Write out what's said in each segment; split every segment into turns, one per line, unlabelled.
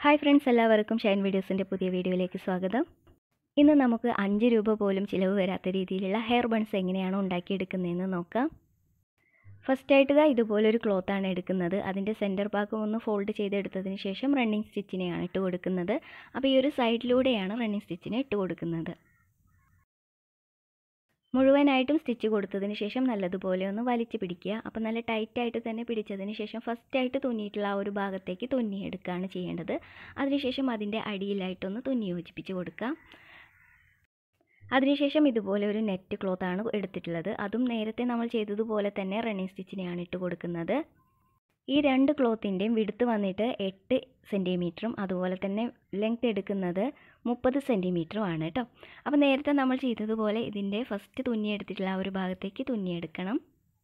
hi friends എല്ലാവർക്കും ഷൈൻ വീഡിയോസിൻ്റെ പുതിയ വീഡിയോയിലേക്ക് സ്വാഗതം ഇന്ന് നമുക്ക് അഞ്ച് രൂപ പോലും ചിലവ് വരാത്ത രീതിയിലുള്ള ഹെയർ ബൺസ് എങ്ങനെയാണ് ഉണ്ടാക്കിയെടുക്കുന്നതെന്ന് നോക്കാം ഫസ്റ്റായിട്ട് ഇതാ ഇതുപോലൊരു ക്ലോത്താണ് എടുക്കുന്നത് അതിൻ്റെ സെൻറ്റർ ഭാഗം ഒന്ന് ഫോൾഡ് ചെയ്തെടുത്തതിന് ശേഷം റണ്ണിങ് സ്റ്റിച്ചിനെയാണ് ഇട്ട് കൊടുക്കുന്നത് അപ്പോൾ ഈ ഒരു സൈഡിലൂടെയാണ് റണ്ണിങ് സ്റ്റിച്ചിനെ ഇട്ട് കൊടുക്കുന്നത് മുഴുവനായിട്ടും സ്റ്റിച്ച് കൊടുത്തതിന് ശേഷം നല്ലതുപോലെ ഒന്ന് വലിച്ചു പിടിക്കുക അപ്പോൾ നല്ല ടൈറ്റായിട്ട് തന്നെ പിടിച്ചതിന് ശേഷം ഫസ്റ്റായിട്ട് തുന്നിയിട്ടുള്ള ആ ഒരു ഭാഗത്തേക്ക് തുന്നിയെടുക്കുകയാണ് ചെയ്യേണ്ടത് അതിനുശേഷം അതിൻ്റെ അടിയിലായിട്ടൊന്ന് തുന്നി യോജിപ്പിച്ച് കൊടുക്കുക അതിനുശേഷം ഇതുപോലെ ഒരു നെറ്റ് ക്ലോത്ത് ആണ് എടുത്തിട്ടുള്ളത് അതും നേരത്തെ നമ്മൾ ചെയ്തതുപോലെ തന്നെ റണ്ണിങ് സ്റ്റിച്ചിനെയാണ് ഇട്ട് കൊടുക്കുന്നത് ഈ രണ്ട് ക്ലോത്തിൻ്റെയും വിടുത്ത് വന്നിട്ട് എട്ട് സെൻറ്റിമീറ്ററും അതുപോലെ തന്നെ ലെങ്ത് എടുക്കുന്നത് മുപ്പത് സെൻറ്റിമീറ്ററും ആണ് കേട്ടോ അപ്പോൾ നേരത്തെ നമ്മൾ ചെയ്തതുപോലെ ഇതിൻ്റെ ഫസ്റ്റ് തുന്നിയെടുത്തിട്ടുള്ള ആ ഒരു ഭാഗത്തേക്ക് തുന്നിയെടുക്കണം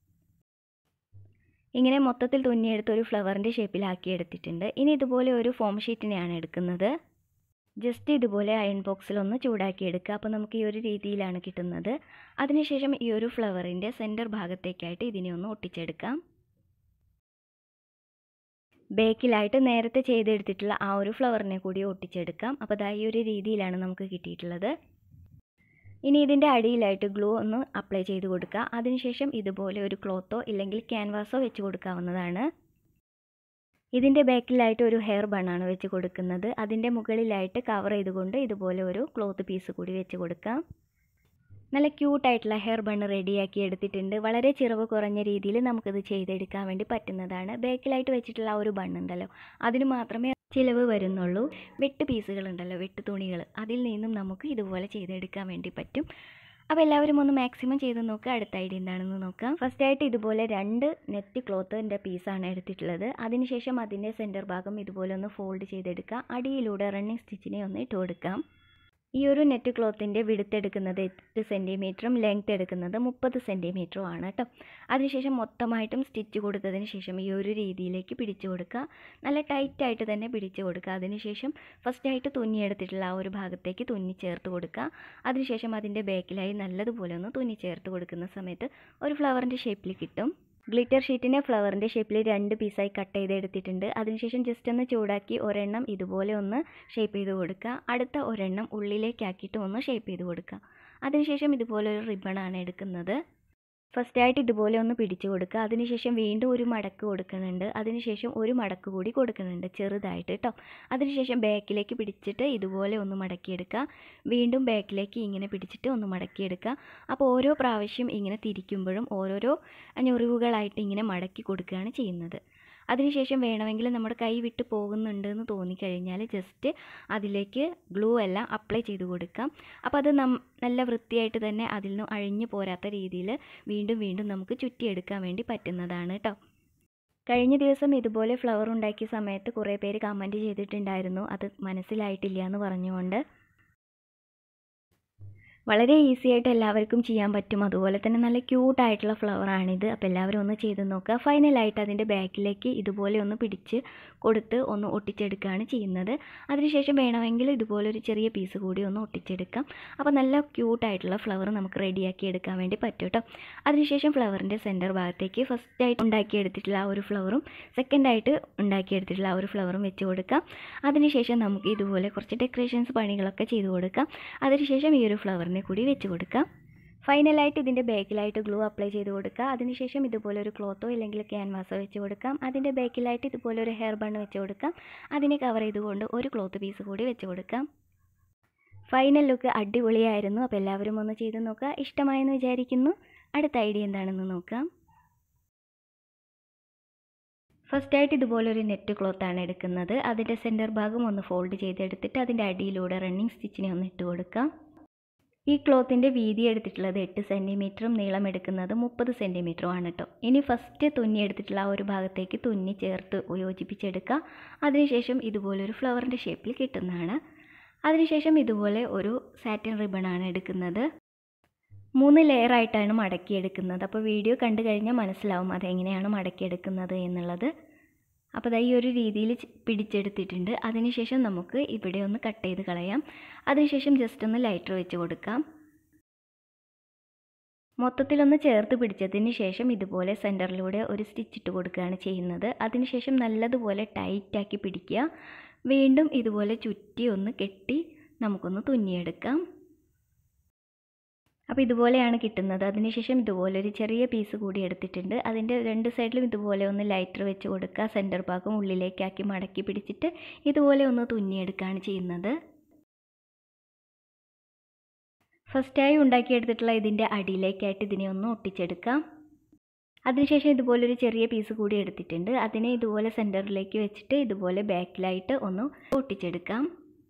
ഇങ്ങനെ മൊത്തത്തിൽ തുന്നിയെടുത്ത് ഒരു ഫ്ലവറിൻ്റെ ഷേപ്പിലാക്കി എടുത്തിട്ടുണ്ട് ഇനി ഇതുപോലെ ഒരു ഫോം ഷീറ്റിനെയാണ് എടുക്കുന്നത് ജസ്റ്റ് ഇതുപോലെ അയൺ ബോക്സിലൊന്ന് ചൂടാക്കി എടുക്കുക അപ്പോൾ നമുക്ക് ഈ ഒരു രീതിയിലാണ് കിട്ടുന്നത് അതിനുശേഷം ഈ ഒരു ഫ്ലവറിൻ്റെ സെൻറ്റർ ഭാഗത്തേക്കായിട്ട് ഇതിനെ ഒന്ന് ഒട്ടിച്ചെടുക്കാം ബേക്കിലായിട്ട് നേരത്തെ ചെയ്തെടുത്തിട്ടുള്ള ആ ഒരു ഫ്ലവറിനെ കൂടി ഒട്ടിച്ചെടുക്കാം അപ്പോൾ ദാ ഈ ഒരു രീതിയിലാണ് നമുക്ക് കിട്ടിയിട്ടുള്ളത് ഇനി ഇതിൻ്റെ അടിയിലായിട്ട് ഗ്ലൂ ഒന്ന് അപ്ലൈ ചെയ്ത് കൊടുക്കുക അതിനുശേഷം ഇതുപോലെ ഒരു ക്ലോത്തോ ഇല്ലെങ്കിൽ ക്യാൻവാസോ വെച്ച് കൊടുക്കാവുന്നതാണ് ഇതിൻ്റെ ബാക്കിലായിട്ട് ഒരു ഹെയർ ബണ്ണാണ് വെച്ച് കൊടുക്കുന്നത് അതിൻ്റെ മുകളിലായിട്ട് കവർ ചെയ്തുകൊണ്ട് ഇതുപോലെ ഒരു ക്ലോത്ത് പീസ് കൂടി വെച്ച് കൊടുക്കാം നല്ല ക്യൂട്ടായിട്ടുള്ള ഹെയർ ബണ്ണ് റെഡിയാക്കി എടുത്തിട്ടുണ്ട് വളരെ ചിറവ് കുറഞ്ഞ രീതിയിൽ നമുക്കിത് ചെയ്തെടുക്കാൻ വേണ്ടി പറ്റുന്നതാണ് ബാക്കിലായിട്ട് വെച്ചിട്ടുള്ള ആ ഒരു ബണ്ണുണ്ടല്ലോ അതിന് മാത്രമേ ചിലവ് വരുന്നുള്ളൂ വെട്ട് പീസുകളുണ്ടല്ലോ വെട്ട് തുണികൾ അതിൽ നിന്നും നമുക്ക് ഇതുപോലെ ചെയ്തെടുക്കാൻ വേണ്ടി പറ്റും അപ്പോൾ എല്ലാവരും ഒന്ന് മാക്സിമം ചെയ്ത് നോക്കുക അടുത്ത ഐഡിയ എന്താണെന്ന് നോക്കാം ഫസ്റ്റ് ആയിട്ട് ഇതുപോലെ രണ്ട് നെറ്റ് ക്ലോത്തിൻ്റെ പീസാണ് എടുത്തിട്ടുള്ളത് അതിനുശേഷം അതിൻ്റെ സെൻറ്റർ ഭാഗം ഇതുപോലെ ഒന്ന് ഫോൾഡ് ചെയ്തെടുക്കുക അടിയിലൂടെ റണ്ണിങ് സ്റ്റിച്ചിനെ ഒന്ന് ഇട്ട് കൊടുക്കാം ഈ ഒരു നെറ്റ് ക്ലോത്തിൻ്റെ വിടുത്ത് എടുക്കുന്നത് എട്ട് സെൻറ്റിമീറ്ററും ലെങ്ത് എടുക്കുന്നത് മുപ്പത് സെൻറ്റിമീറ്ററും ആണ് കേട്ടോ അതിനുശേഷം മൊത്തമായിട്ടും സ്റ്റിച്ച് കൊടുത്തതിന് ശേഷം ഈ ഒരു രീതിയിലേക്ക് പിടിച്ചു കൊടുക്കുക നല്ല ടൈറ്റായിട്ട് തന്നെ പിടിച്ചു കൊടുക്കുക അതിനുശേഷം ഫസ്റ്റായിട്ട് തുന്നിയെടുത്തിട്ടുള്ള ആ ഒരു ഭാഗത്തേക്ക് തുന്നി ചേർത്ത് കൊടുക്കുക അതിനുശേഷം അതിൻ്റെ ബാക്കിലായി നല്ലതുപോലെ ഒന്ന് തുന്നി ചേർത്ത് കൊടുക്കുന്ന സമയത്ത് ഒരു ഫ്ലവറിൻ്റെ ഷേപ്പിൽ കിട്ടും ഗ്ലിറ്റർ ഷീറ്റിനെ ഫ്ലവറിൻ്റെ ഷേപ്പിൽ രണ്ട് പീസായി കട്ട് ചെയ്തെടുത്തിട്ടുണ്ട് അതിനുശേഷം ജസ്റ്റ് ഒന്ന് ചൂടാക്കി ഒരെണ്ണം ഇതുപോലെ ഒന്ന് ഷേപ്പ് ചെയ്ത് കൊടുക്കുക അടുത്ത ഒരെണ്ണം ഉള്ളിലേക്കാക്കിയിട്ട് ഒന്ന് ഷേപ്പ് ചെയ്ത് കൊടുക്കുക അതിനുശേഷം ഇതുപോലെ ഒരു റിബണാണ് എടുക്കുന്നത് ഫസ്റ്റായിട്ട് ഇതുപോലെ ഒന്ന് പിടിച്ചു കൊടുക്കുക അതിനുശേഷം വീണ്ടും ഒരു മടക്ക് കൊടുക്കുന്നുണ്ട് അതിനുശേഷം ഒരു മടക്ക് കൂടി കൊടുക്കുന്നുണ്ട് ചെറുതായിട്ട് കേട്ടോ അതിനുശേഷം ബാക്കിലേക്ക് പിടിച്ചിട്ട് ഇതുപോലെ ഒന്ന് മടക്കിയെടുക്കുക വീണ്ടും ബാക്കിലേക്ക് ഇങ്ങനെ പിടിച്ചിട്ട് ഒന്ന് മടക്കിയെടുക്കുക അപ്പോൾ ഓരോ പ്രാവശ്യം ഇങ്ങനെ തിരിക്കുമ്പോഴും ഓരോരോ ഞൊറിവുകളായിട്ട് ഇങ്ങനെ മടക്കി കൊടുക്കുകയാണ് ചെയ്യുന്നത് അതിനുശേഷം വേണമെങ്കിൽ നമ്മുടെ കൈ വിട്ട് പോകുന്നുണ്ട് എന്ന് തോന്നിക്കഴിഞ്ഞാൽ ജസ്റ്റ് അതിലേക്ക് ഗ്ലൂ എല്ലാം അപ്ലൈ ചെയ്ത് കൊടുക്കാം അപ്പോൾ അത് നം നല്ല വൃത്തിയായിട്ട് തന്നെ അതിൽ നിന്ന് അഴിഞ്ഞു പോരാത്ത രീതിയിൽ വീണ്ടും വീണ്ടും നമുക്ക് ചുറ്റിയെടുക്കാൻ വേണ്ടി പറ്റുന്നതാണ് കേട്ടോ കഴിഞ്ഞ ദിവസം ഇതുപോലെ ഫ്ലവർ ഉണ്ടാക്കിയ സമയത്ത് കുറേ പേര് കമൻറ്റ് ചെയ്തിട്ടുണ്ടായിരുന്നു അത് മനസ്സിലായിട്ടില്ല എന്ന് പറഞ്ഞുകൊണ്ട് വളരെ ഈസി ആയിട്ട് എല്ലാവർക്കും ചെയ്യാൻ പറ്റും അതുപോലെ തന്നെ നല്ല ക്യൂട്ടായിട്ടുള്ള ഫ്ലവറാണിത് അപ്പോൾ എല്ലാവരും ഒന്ന് ചെയ്ത് നോക്കുക ഫൈനലായിട്ട് അതിൻ്റെ ബാക്കിലേക്ക് ഇതുപോലെ ഒന്ന് പിടിച്ച് കൊടുത്ത് ഒന്ന് ഒട്ടിച്ചെടുക്കുകയാണ് ചെയ്യുന്നത് അതിനുശേഷം വേണമെങ്കിൽ ഇതുപോലെ ഒരു ചെറിയ പീസ് കൂടി ഒന്ന് ഒട്ടിച്ചെടുക്കാം അപ്പോൾ നല്ല ക്യൂട്ടായിട്ടുള്ള ഫ്ലവർ നമുക്ക് റെഡിയാക്കി എടുക്കാൻ വേണ്ടി പറ്റും കേട്ടോ അതിനുശേഷം ഫ്ലവറിൻ്റെ സെൻറ്റർ ഭാഗത്തേക്ക് ഫസ്റ്റായിട്ട് ഉണ്ടാക്കിയെടുത്തിട്ടുള്ള ആ ഒരു ഫ്ലവറും സെക്കൻഡായിട്ട് ഉണ്ടാക്കിയെടുത്തിട്ടുള്ള ആ ഒരു ഫ്ലവറും വെച്ച് കൊടുക്കാം അതിനുശേഷം നമുക്ക് ഇതുപോലെ കുറച്ച് ഡെക്കറേഷൻസ് പണികളൊക്കെ ചെയ്ത് കൊടുക്കാം അതിനുശേഷം ഈ ഒരു ഫ്ലവറിനെ കൂടി വെച്ച് കൊടുക്കാം ഫൈനലായിട്ട് ഇതിൻ്റെ ബാക്കിലായിട്ട് ഗ്ലൂ അപ്ലൈ ചെയ്ത് കൊടുക്കുക അതിനുശേഷം ഇതുപോലെ ഒരു ക്ലോത്തോ ഇല്ലെങ്കിൽ ക്യാൻവാസോ വെച്ച് കൊടുക്കാം അതിൻ്റെ ബാക്കിലായിട്ട് ഇതുപോലെ ഒരു ഹെയർ ബണ്ണ് വെച്ച് കൊടുക്കാം അതിനെ കവർ ചെയ്തുകൊണ്ട് ഒരു ക്ലോത്ത് പീസ് കൂടി വെച്ച് കൊടുക്കാം ഫൈനൽ ലുക്ക് അടിപൊളിയായിരുന്നു അപ്പോൾ എല്ലാവരും ഒന്ന് ചെയ്ത് നോക്കുക ഇഷ്ടമായെന്ന് വിചാരിക്കുന്നു അടുത്ത ഐഡിയ എന്താണെന്ന് നോക്കാം ഫസ്റ്റായിട്ട് ഇതുപോലെ ഒരു നെറ്റ് ക്ലോത്താണ് എടുക്കുന്നത് അതിൻ്റെ സെൻറ്റർ ഭാഗം ഒന്ന് ഫോൾഡ് ചെയ്തെടുത്തിട്ട് അതിൻ്റെ അടിയിലൂടെ റണ്ണിങ് സ്റ്റിച്ചിനെ ഒന്ന് ഇട്ട് കൊടുക്കാം ഈ ക്ലോത്തിൻ്റെ വീതി എടുത്തിട്ടുള്ളത് എട്ട് സെൻറ്റിമീറ്ററും നീളം എടുക്കുന്നത് മുപ്പത് സെൻറ്റിമീറ്ററും ആണ് കേട്ടോ ഇനി ഫസ്റ്റ് തുന്നി എടുത്തിട്ടുള്ള ആ ഒരു ഭാഗത്തേക്ക് തുന്നി ചേർത്ത് യോജിപ്പിച്ചെടുക്കുക അതിനുശേഷം ഇതുപോലെ ഒരു ഫ്ലവറിൻ്റെ ഷേപ്പിൽ കിട്ടുന്നതാണ് അതിനുശേഷം ഇതുപോലെ ഒരു സാറ്റിൻ റിബണാണ് എടുക്കുന്നത് മൂന്ന് ലെയർ ആയിട്ടാണ് മടക്കിയെടുക്കുന്നത് അപ്പോൾ വീഡിയോ കണ്ടു കഴിഞ്ഞാൽ മനസ്സിലാവും അതെങ്ങനെയാണ് മടക്കിയെടുക്കുന്നത് എന്നുള്ളത് അപ്പോൾ ഈ ഒരു രീതിയിൽ പിടിച്ചെടുത്തിട്ടുണ്ട് അതിനുശേഷം നമുക്ക് ഇവിടെ ഒന്ന് കട്ട് ചെയ്ത് കളയാം അതിനുശേഷം ജസ്റ്റ് ഒന്ന് ലൈറ്റർ വെച്ച് കൊടുക്കാം മൊത്തത്തിലൊന്ന് ചേർത്ത് പിടിച്ചതിന് ശേഷം ഇതുപോലെ സെൻറ്ററിലൂടെ ഒരു സ്റ്റിച്ച് ഇട്ട് കൊടുക്കുകയാണ് ചെയ്യുന്നത് അതിനുശേഷം നല്ലതുപോലെ ടൈറ്റാക്കി പിടിക്കുക വീണ്ടും ഇതുപോലെ ചുറ്റി ഒന്ന് കെട്ടി നമുക്കൊന്ന് തുന്നിയെടുക്കാം അപ്പോൾ ഇതുപോലെയാണ് കിട്ടുന്നത് അതിനുശേഷം ഇതുപോലെ ഒരു ചെറിയ പീസ് കൂടി എടുത്തിട്ടുണ്ട് അതിൻ്റെ രണ്ട് സൈഡിലും ഇതുപോലെ ഒന്ന് ലൈറ്റർ വെച്ച് കൊടുക്കുക സെൻറ്റർ ഭാഗം ഉള്ളിലേക്കാക്കി മടക്കി പിടിച്ചിട്ട് ഇതുപോലെ ഒന്ന് തുന്നിയെടുക്കുകയാണ് ചെയ്യുന്നത് ഫസ്റ്റായി ഉണ്ടാക്കിയെടുത്തിട്ടുള്ള ഇതിൻ്റെ അടിയിലേക്കായിട്ട് ഇതിനെ ഒന്ന് ഒട്ടിച്ചെടുക്കാം അതിനുശേഷം ഇതുപോലൊരു ചെറിയ പീസ് കൂടി എടുത്തിട്ടുണ്ട് അതിനെ ഇതുപോലെ സെൻറ്ററിലേക്ക് വെച്ചിട്ട് ഇതുപോലെ ബാക്കിലായിട്ട് ഒന്ന് ഒട്ടിച്ചെടുക്കാം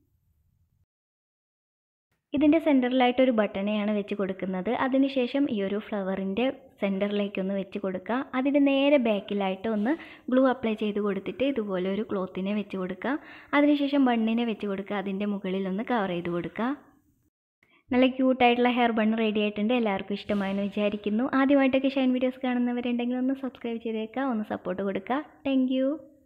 ഇതിൻ്റെ സെൻറ്ററിലായിട്ട് ഒരു ബട്ടണെയാണ് വെച്ച് കൊടുക്കുന്നത് അതിനുശേഷം ഈ ഒരു ഫ്ലവറിൻ്റെ സെൻറ്ററിലേക്കൊന്ന് വെച്ച് കൊടുക്കുക അതിൻ്റെ നേരെ ബാക്കിലായിട്ട് ഒന്ന് ഗ്ലൂ അപ്ലൈ ചെയ്ത് കൊടുത്തിട്ട് ഇതുപോലെ ഒരു ക്ലോത്തിനെ വെച്ച് കൊടുക്കുക അതിനുശേഷം ബണ്ണിനെ വെച്ച് കൊടുക്കുക അതിൻ്റെ മുകളിൽ ഒന്ന് കവർ ചെയ്ത് കൊടുക്കുക നല്ല ക്യൂട്ടായിട്ടുള്ള ഹെയർ ബൺ റെഡി ആയിട്ടുണ്ട് എല്ലാവർക്കും ഇഷ്ടമായെന്ന് വിചാരിക്കുന്നു ആദ്യമായിട്ടൊക്കെ ഷൈൻ വീഡിയോസ് കാണുന്നവരുണ്ടെങ്കിൽ ഒന്ന് സബ്സ്ക്രൈബ് ചെയ്തേക്കുക ഒന്ന് സപ്പോർട്ട് കൊടുക്കുക താങ്ക്